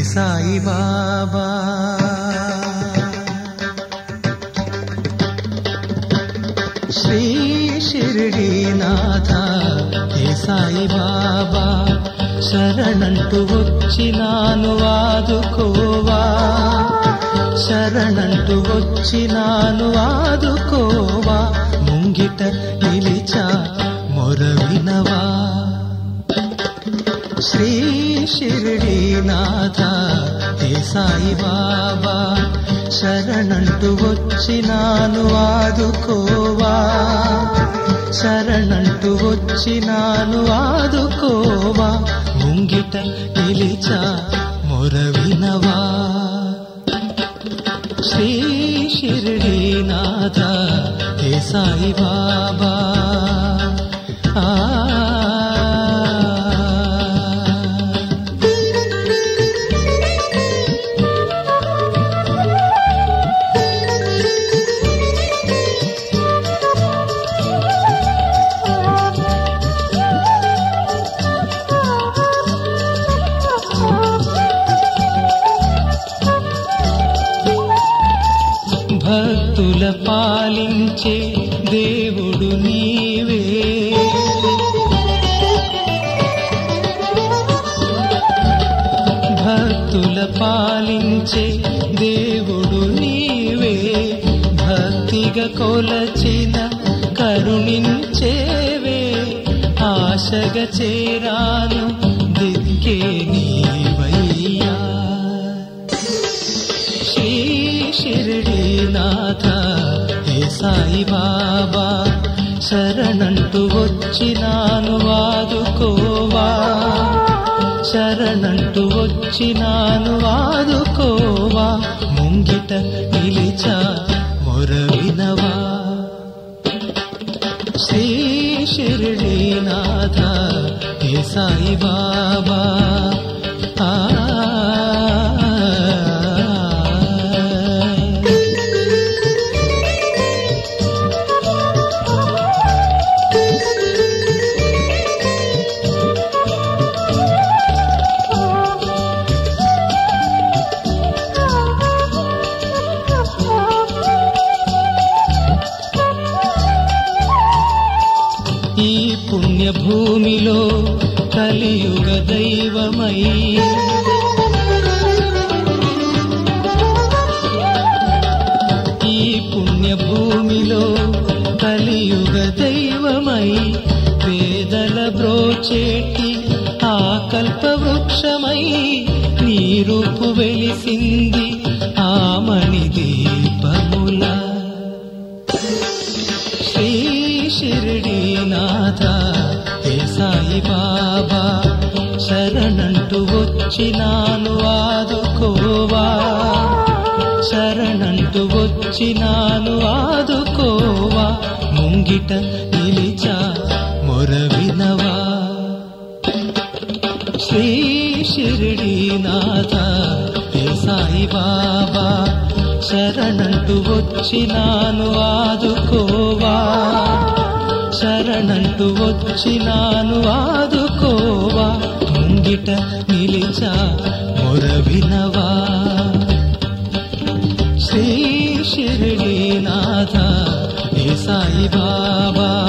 సాయి బాబా శ్రీ షిరిడీనాథ హే సాయి బాబా శరణంటూ వచ్చినాను ఆదుకోవా శరణంటూ వచ్చినాను ఆదుకోవా ముంగిట నిలిచా మొరవినవా శ్రీ షిరిడీనాథ హే సాయి బాబా శరణంటూ వచ్చినాను ఆదుకోవా శరణంటూ వచ్చినాను ఆదుకోవా ముంగిట నిలిచా మొరవినవా శ్రీ షిరిడీనాథ హే సాయి బాబా ఆ భక్తుల పాలించే దేవుడు నీవే భక్తుల పాలించే దేవుడు నీవే భక్తిగా కొలచిన కరుణించేవే ఆశగా చేరాను దిక్కే నీవయ్యా శ్రీ షిరిడీనాథ హే సాయి బాబా శరణంటూ వచ్చినాను వాదుకోవా శరణంటూ వచ్చినాను వాదుకోవా ముంగిట నిలిచా మొరవినవా శ్రీ షిరిడీనాథ హే సాయి బాబా ఆ ఈ పుణ్యభూమిలో కలియుగ దైవమై ఈ పుణ్యభూమిలో కలియుగ దైవమై వేదల బ్రోచేటి ఆ కల్పవృక్షమై నీ రూపు వెలిసింది ఆ మణి దీపముల శ్రీ షిరిడీనాథ హే సాయి బాబా శరణంటూ వచ్చినాను ఆదుకోవా శరణంటూ వచ్చినాను ఆదుకోవా ముంగిట నిలిచా మొరవినవా శ్రీ షిరిడీనాథ హే సాయి బాబా శరణంటూ వచ్చినాను ఆదుకోవా శరణంటూ వచ్చినాను ఆదుకోవా ముంగిట నిలిచా మొరవినవా శ్రీ షిరిడీనాథ హే సాయి బాబా